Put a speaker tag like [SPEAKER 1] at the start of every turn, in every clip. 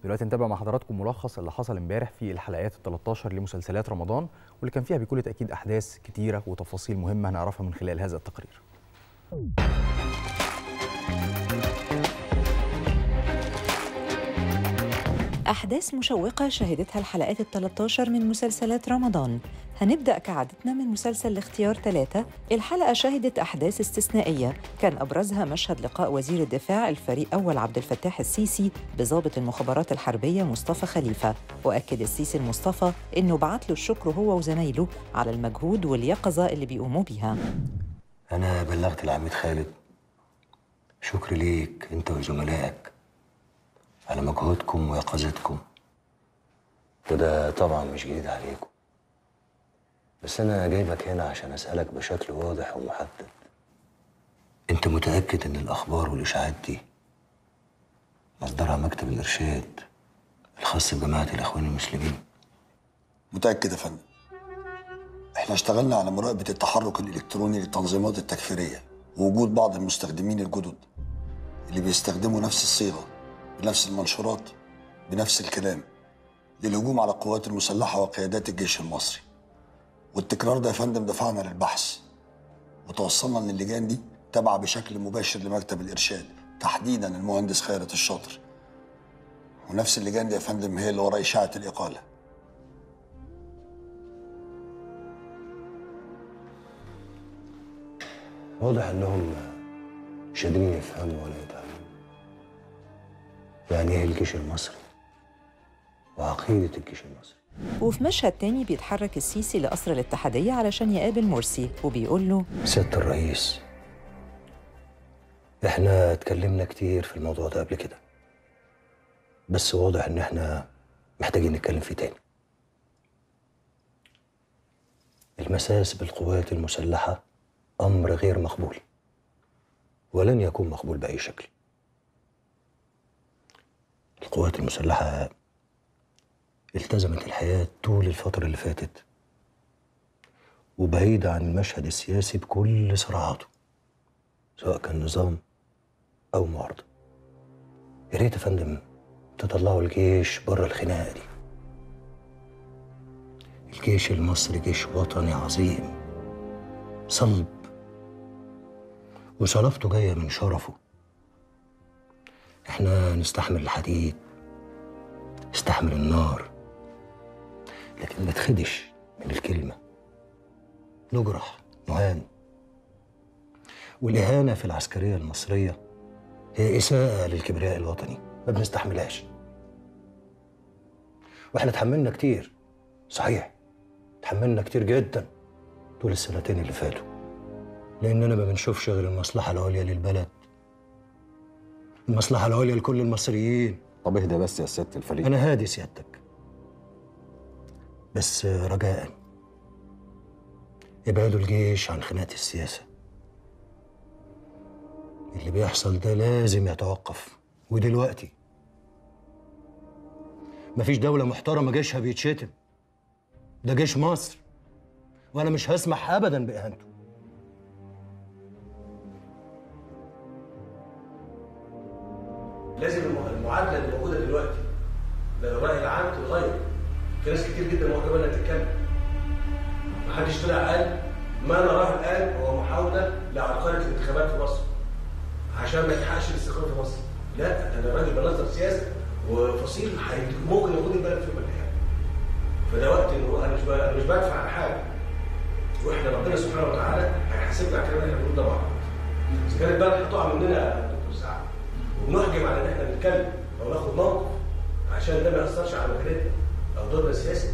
[SPEAKER 1] دلوقتي نتابع مع حضراتكم ملخص اللي حصل امبارح في الحلقات ال 13 لمسلسلات رمضان واللي كان فيها بكل تاكيد احداث كتيره وتفاصيل مهمه هنعرفها من خلال هذا التقرير.
[SPEAKER 2] أحداث مشوقة شهدتها الحلقات ال 13 من مسلسلات رمضان هنبدأ كعادتنا من مسلسل الاختيار ثلاثة الحلقة شهدت أحداث استثنائية كان أبرزها مشهد لقاء وزير الدفاع الفريق أول عبد الفتاح السيسي بضابط المخابرات الحربية مصطفى خليفة وأكد السيسي المصطفى إنه بعت له الشكر هو وزمايله على المجهود واليقظة اللي بيقوموا بيها
[SPEAKER 3] أنا بلغت العميد خالد شكر ليك أنت وزملائك على مجهودكم ويقظتكم وده طبعا مش جديد عليكم بس أنا جايبك هنا عشان أسألك بشكل واضح ومحدد أنت متأكد إن الأخبار والإشاعات دي مصدرها مكتب الإرشاد الخاص بجماعة الإخوان المسلمين
[SPEAKER 4] متأكد يا فندم احنا اشتغلنا على مراقبة التحرك الإلكتروني للتنظيمات التكفيرية ووجود بعض المستخدمين الجدد اللي بيستخدموا نفس الصيغة بنفس المنشورات بنفس الكلام للهجوم على القوات المسلحة وقيادات الجيش المصري والتكرار ده يا فندم دفعنا للبحث وتوصلنا ان اللجان دي تابعة بشكل مباشر لمكتب الإرشاد تحديدا المهندس خيرت الشاطر ونفس اللجان دي يا فندم هي اللي ورا إشاعة الإقالة
[SPEAKER 3] واضح إنهم مش قادرين يفهموا ولا يتعلموا يعني إيه الجيش المصري وعقيدة الجيش المصري
[SPEAKER 2] وفي مشهد تاني بيتحرك السيسي لقصر الاتحادية علشان يقابل مرسي وبيقول له
[SPEAKER 3] سيادة الرئيس احنا اتكلمنا كتير في الموضوع ده قبل كده بس واضح ان احنا محتاجين نتكلم فيه تاني المساس بالقوات المسلحة أمر غير مقبول ولن يكون مقبول بأي شكل القوات المسلحة التزمت الحياة طول الفترة اللي فاتت وبعيدة عن المشهد السياسي بكل صراعاته سواء كان نظام أو معارضة يا ريت يا فندم تطلعوا الجيش بره الخناقة دي الجيش المصري جيش وطني عظيم صلب وصلابته جاية من شرفه احنا نستحمل الحديد نستحمل النار لكن ما تخدش من الكلمة نجرح نهان والإهانة في العسكرية المصرية هي إساءة للكبرياء الوطني ما بنستحملهاش واحنا اتحملنا كتير صحيح اتحملنا كتير جدا طول السنتين اللي فاتوا لأننا ما بنشوفش غير المصلحة العليا للبلد المصلحة العليا لكل المصريين
[SPEAKER 5] طب اهدى بس يا سيادة الفريق
[SPEAKER 3] أنا هادي سيادتك بس رجاء ابعدوا الجيش عن خناقة السياسة اللي بيحصل ده لازم يتوقف ودلوقتي مفيش دولة محترمة جيشها بيتشتم ده جيش مصر وأنا مش هسمح أبدا بإهانته
[SPEAKER 6] لازم المعادله اللي موجوده دلوقتي للراي العام تتغير في ناس كتير جدا معجبه انها تتكلم ما حدش طلع قال ما نراه الان هو محاوله لعرقله الانتخابات في مصر عشان ما يلحقش الاستقرار في مصر لا انا راجل بنظر سياسه وفصيل ممكن يقود البلد في مكان فده وقت انه انا مش انا مش بدفع عن حاجه واحنا ربنا سبحانه وتعالى هيحاسبنا على الكلام اللي احنا بنقوله ده بعض اذا كانت البلد هتقع مننا يا دكتور سعد وبنحجم على ان احنا نتكلم او ناخد موقف عشان ده ما ياثرش على مكانتنا او دورنا السياسي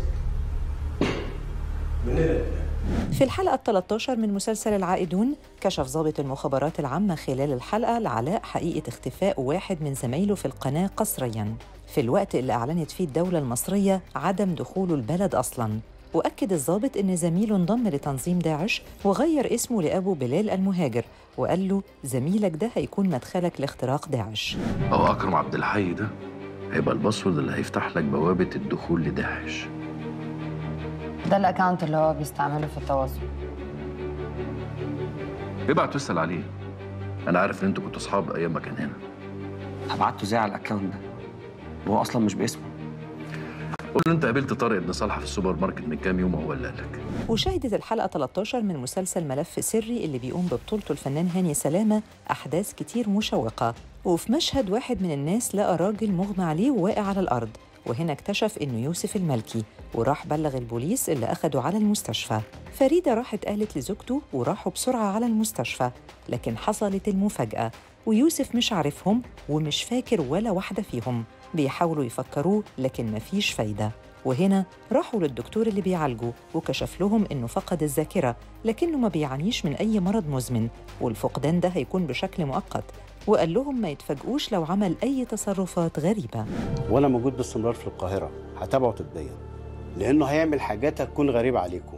[SPEAKER 6] مننا
[SPEAKER 2] في الحلقة ال 13 من مسلسل العائدون كشف ضابط المخابرات العامة خلال الحلقة لعلاء حقيقة اختفاء واحد من زمايله في القناة قسرياً في الوقت اللي أعلنت فيه الدولة المصرية عدم دخوله البلد أصلاً وأكد الضابط إن زميله انضم لتنظيم داعش وغير اسمه لأبو بلال المهاجر وقال له زميلك ده هيكون مدخلك لاختراق داعش
[SPEAKER 7] أو أكرم عبد الحي ده هيبقى الباسورد اللي هيفتح لك بوابة الدخول لداعش
[SPEAKER 8] ده الاكونت اللي هو بيستعمله في التواصل
[SPEAKER 7] ابعت واسأل عليه أنا عارف إن أنتوا كنتوا أصحاب أيام ما كان هنا
[SPEAKER 9] هبعته ازاي على الاكونت ده وهو اصلا مش باسمه
[SPEAKER 7] قول له انت قابلت طارق ابن صالحه في السوبر ماركت من كام يوم وهو اللي قال لك
[SPEAKER 2] وشهدت الحلقة 13 من مسلسل ملف سري اللي بيقوم ببطولته الفنان هاني سلامة أحداث كتير مشوقة وفي مشهد واحد من الناس لقى راجل مغمى عليه وواقع على الأرض وهنا اكتشف إنه يوسف الملكي وراح بلغ البوليس اللي أخده على المستشفى فريدة راحت قالت لزوجته وراحوا بسرعة على المستشفى لكن حصلت المفاجأة ويوسف مش عارفهم ومش فاكر ولا واحدة فيهم بيحاولوا يفكروه لكن مفيش فايدة وهنا راحوا للدكتور اللي بيعالجه وكشف لهم إنه فقد الذاكرة لكنه ما بيعانيش من أي مرض مزمن والفقدان ده هيكون بشكل مؤقت وقال لهم ما يتفاجئوش لو عمل أي تصرفات غريبة
[SPEAKER 10] وانا موجود باستمرار في القاهره هتابعه طبيا لانه هيعمل حاجات هتكون غريبه عليكم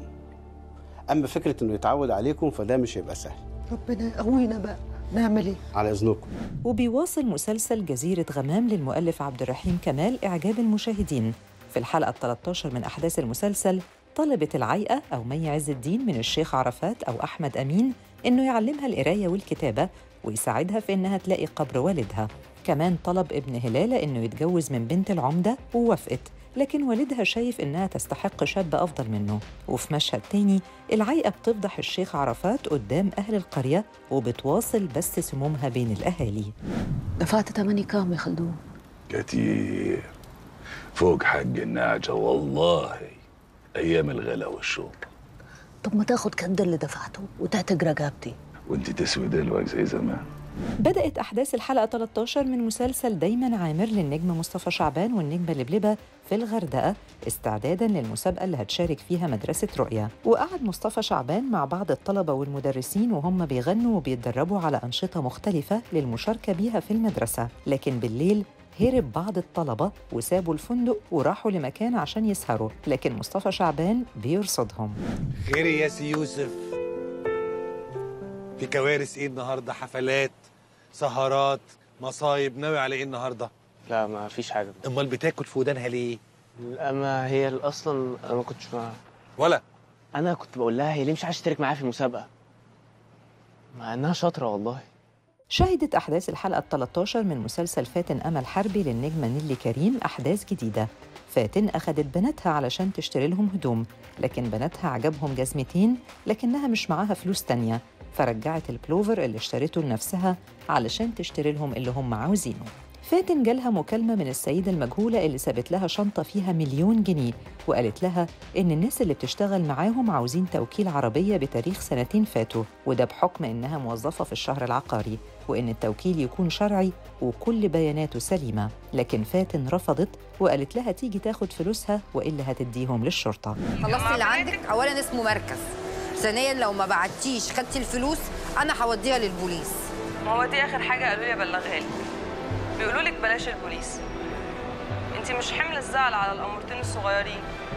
[SPEAKER 10] اما فكره انه يتعود عليكم فده مش هيبقى سهل
[SPEAKER 11] ربنا يقوينا بقى نعمل ايه
[SPEAKER 10] على اذنكم
[SPEAKER 2] وبيواصل مسلسل جزيرة غمام للمؤلف عبد الرحيم كمال إعجاب المشاهدين في الحلقة ال 13 من أحداث المسلسل طلبت العيقة أو مي عز الدين من الشيخ عرفات أو أحمد أمين إنه يعلمها القراية والكتابة ويساعدها في إنها تلاقي قبر والدها كمان طلب ابن هلالة إنه يتجوز من بنت العمدة ووافقت لكن والدها شايف إنها تستحق شاب أفضل منه وفي مشهد تاني العيقة بتفضح الشيخ عرفات قدام أهل القرية وبتواصل بث سمومها بين الأهالي
[SPEAKER 11] دفعت تمني كام يا خلدون
[SPEAKER 12] كتير فوق حق النعجة والله أيام الغلا والشوب
[SPEAKER 11] طب ما تاخد كد اللي دفعته وتعتق رقبتي
[SPEAKER 12] وانت تسوي دلوقتي زي زمان
[SPEAKER 2] بدأت أحداث الحلقة 13 من مسلسل دايما عامر للنجم مصطفى شعبان والنجمة لبلبة في الغردقة استعدادا للمسابقة اللي هتشارك فيها مدرسة رؤية وقعد مصطفى شعبان مع بعض الطلبة والمدرسين وهم بيغنوا وبيتدربوا على أنشطة مختلفة للمشاركة بيها في المدرسة لكن بالليل هرب بعض الطلبة وسابوا الفندق وراحوا لمكان عشان يسهروا لكن مصطفى شعبان بيرصدهم
[SPEAKER 13] خير يا سي يوسف في كوارث ايه النهارده حفلات سهرات مصايب ناوي على ايه النهارده
[SPEAKER 9] لا ما فيش حاجه
[SPEAKER 13] امال بتاكل في ودانها ليه
[SPEAKER 9] لا ما هي اصلا انا ما كنتش مع
[SPEAKER 13] ولا
[SPEAKER 9] انا كنت بقول لها هي ليه مش عايزه تشترك معايا في المسابقه مع انها شاطره والله
[SPEAKER 2] شهدت أحداث الحلقة ال 13 من مسلسل فاتن أمل حربي للنجمة نيلي كريم أحداث جديدة فاتن أخدت بناتها علشان تشتري لهم هدوم لكن بناتها عجبهم جزمتين لكنها مش معاها فلوس تانية فرجعت البلوفر اللي اشتريته لنفسها علشان تشتري لهم اللي هم عاوزينه فاتن جالها مكالمة من السيدة المجهولة اللي سابت لها شنطة فيها مليون جنيه وقالت لها إن الناس اللي بتشتغل معاهم عاوزين توكيل عربية بتاريخ سنتين فاتوا وده بحكم إنها موظفة في الشهر العقاري وإن التوكيل يكون شرعي وكل بياناته سليمة لكن فاتن رفضت وقالت لها تيجي تاخد فلوسها وإلا هتديهم للشرطة
[SPEAKER 14] خلصتي اللي عندك اولا اسمه مركز ثانيا لو ما بعتيش خدتي الفلوس انا هوديها للبوليس
[SPEAKER 15] ما هو دي اخر حاجه قالوا لي ابلغها لك بيقولوا لك بلاش البوليس انت مش حمل الزعل على الامورتين الصغيرين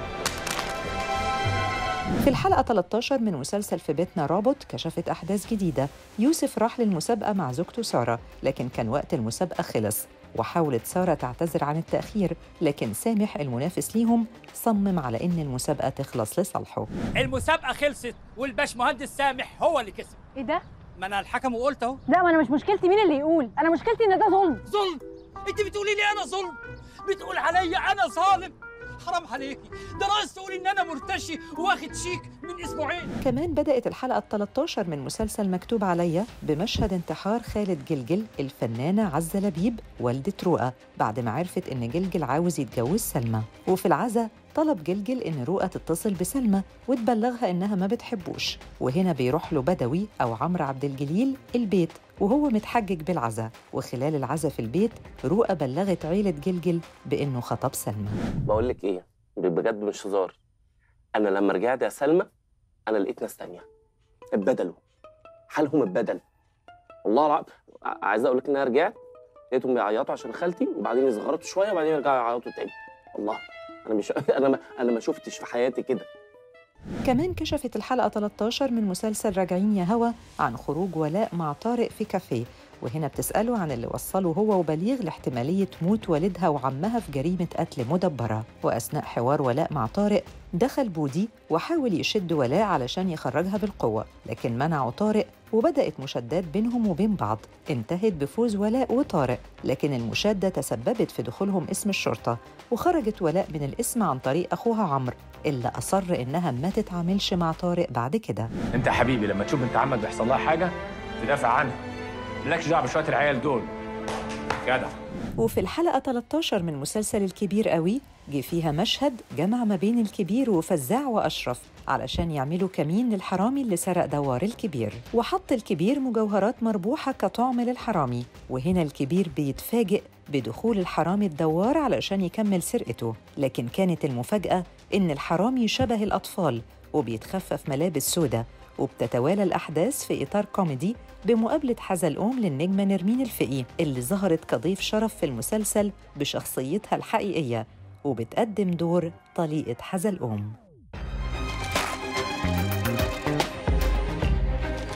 [SPEAKER 2] في الحلقة 13 من مسلسل في بيتنا رابط كشفت أحداث جديدة يوسف راح للمسابقة مع زوجته سارة لكن كان وقت المسابقة خلص وحاولت سارة تعتذر عن التأخير لكن سامح المنافس ليهم صمم على إن المسابقة تخلص لصالحه
[SPEAKER 16] المسابقة خلصت والباش مهندس سامح هو اللي كسب
[SPEAKER 17] ايه ده؟
[SPEAKER 16] ما انا الحكم وقلت اهو
[SPEAKER 17] لا ما انا مش مشكلتي مين اللي يقول انا مشكلتي ان ده ظلم
[SPEAKER 16] ظلم انت بتقولي لي انا ظلم بتقول عليا انا ظالم حرام عليكي ده ناقص تقولي ان انا مرتشي واخد شيك من اسبوعين
[SPEAKER 2] كمان بدأت الحلقة ال 13 من مسلسل مكتوب عليا بمشهد انتحار خالد جلجل الفنانة عزة لبيب والدة رؤى بعد ما عرفت إن جلجل عاوز يتجوز سلمى وفي العزا طلب جلجل إن رؤى تتصل بسلمى وتبلغها إنها ما بتحبوش وهنا بيروح له بدوي أو عمرو عبد الجليل البيت وهو متحجج بالعزا وخلال العزا في البيت رؤى بلغت عيلة جلجل بإنه خطب سلمى
[SPEAKER 9] بقول لك ايه بجد مش هزار انا لما رجعت يا سلمى انا لقيت ناس تانية اتبدلوا حالهم اتبدل والله العظيم عايز اقول لك ان انا رجعت لقيتهم بيعيطوا عشان خالتي وبعدين يزغرطوا شويه وبعدين يرجعوا يعيطوا تاني والله انا مش انا ما... انا ما شفتش في حياتي كده
[SPEAKER 2] كمان كشفت الحلقة 13 من مسلسل راجعين يا هوا عن خروج ولاء مع طارق في كافيه وهنا بتسأله عن اللي وصله هو وبليغ لاحتمالية موت والدها وعمها في جريمة قتل مدبرة وأثناء حوار ولاء مع طارق دخل بودي وحاول يشد ولاء علشان يخرجها بالقوة لكن منعه طارق وبدأت مشادات بينهم وبين بعض انتهت بفوز ولاء وطارق لكن المشادة تسببت في دخولهم اسم الشرطة وخرجت ولاء من الاسم عن طريق أخوها عمرو اللي أصر إنها ما تتعاملش مع طارق بعد كده
[SPEAKER 18] انت يا حبيبي لما تشوف بنت عمك بيحصل لها حاجه تدافع عنها مالكش دعوه بشويه العيال دول جدع
[SPEAKER 2] وفي الحلقة 13 من مسلسل الكبير قوي جه فيها مشهد جمع ما بين الكبير وفزاع وأشرف علشان يعملوا كمين للحرامي اللي سرق دوار الكبير وحط الكبير مجوهرات مربوحة كطعم للحرامي وهنا الكبير بيتفاجئ بدخول الحرامي الدوار علشان يكمل سرقته لكن كانت المفاجأة إن الحرامي شبه الأطفال وبيتخفف ملابس سودة وبتتوالى الأحداث في إطار كوميدي بمقابلة حزلقوم للنجمة نرمين الفقي اللي ظهرت كضيف شرف في المسلسل بشخصيتها الحقيقية وبتقدم دور طليقة حزلقوم